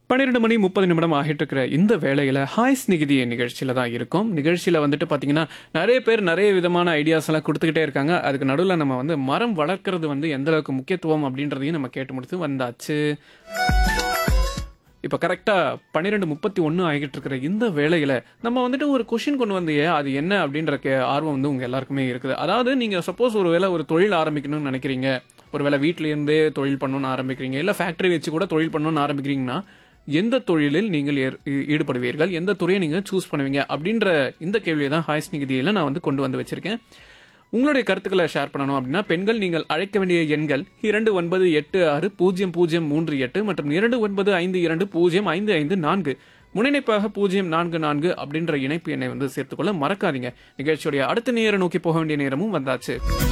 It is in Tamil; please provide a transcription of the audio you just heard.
பன்னிரெண்டு மணி முப்பது நிமிடம் ஆகிட்டு இருக்கிற இந்த வேளையில் ஹாய் ஸ்நிகிதி நிகழ்ச்சியில் தான் இருக்கும் நிகழ்ச்சியில் வந்துட்டு பார்த்தீங்கன்னா நிறைய பேர் நிறைய விதமான ஐடியாஸ் எல்லாம் கொடுத்துக்கிட்டே இருக்காங்க அதுக்கு நடுவில் நம்ம வந்து மரம் வளர்க்கறது வந்து எந்த அளவுக்கு முக்கியத்துவம் அப்படின்றதையும் நம்ம கேட்டு முடித்து வந்தாச்சு இப்போ கரெக்டாக பன்னிரெண்டு முப்பத்தி ஒன்று ஆகிட்டு இருக்கிற இந்த வேளையில் நம்ம வந்துட்டு ஒரு கொஷின் கொண்டு வந்தியே அது என்ன அப்படின்ற கே- ஆர்வம் வந்து உங்கள் எல்லாருக்குமே இருக்குது அதாவது நீங்கள் சப்போஸ் ஒரு வேளை ஒரு தொழில் ஆரம்பிக்கணும்னு நினைக்கிறீங்க ஒரு வேளை வீட்டில இருந்தே தொழில் பண்ணணும்னு ஆரம்பிக்கிறீங்க இல்லை ஃபேக்டரி வச்சு கூட தொழில் பண்ணணும்னு ஆரம்பிக்கிறீங்கன்னா எந்த தொழிலில் நீங்கள் ஏற்- ஈ- ஈடுபடுவீர்கள் எந்த துறையை நீங்கள் சூஸ் பண்ணுவீங்க அப்படின்ற இந்த கேள்வியை தான் ஹாய்ஸ் நிகதியில் நான் வந்து கொண்டு வந்து வச்சிருக்கேன் உங்களுடைய கருத்துக்களை ஷேர் பண்ணணும் அப்படின்னா பெண்கள் நீங்கள் அழைக்க வேண்டிய எண்கள் இரண்டு ஒன்பது எட்டு ஆறு பூஜ்ஜியம் பூஜ்ஜியம் மூன்று எட்டு மற்றும் இரண்டு ஒன்பது ஐந்து இரண்டு பூஜ்ஜியம் ஐந்து ஐந்து நான்கு முனைப்பாக பூஜ்ஜியம் நான்கு நான்கு அப்படின்ற இணைப்பு எண்ணை வந்து சேர்த்துக்கொள்ள மறக்காதீங்க நிகழ்ச்சியுடைய அடுத்த நேரம் நோக்கி போக வேண்டிய நேரமும் வந்தாச்சு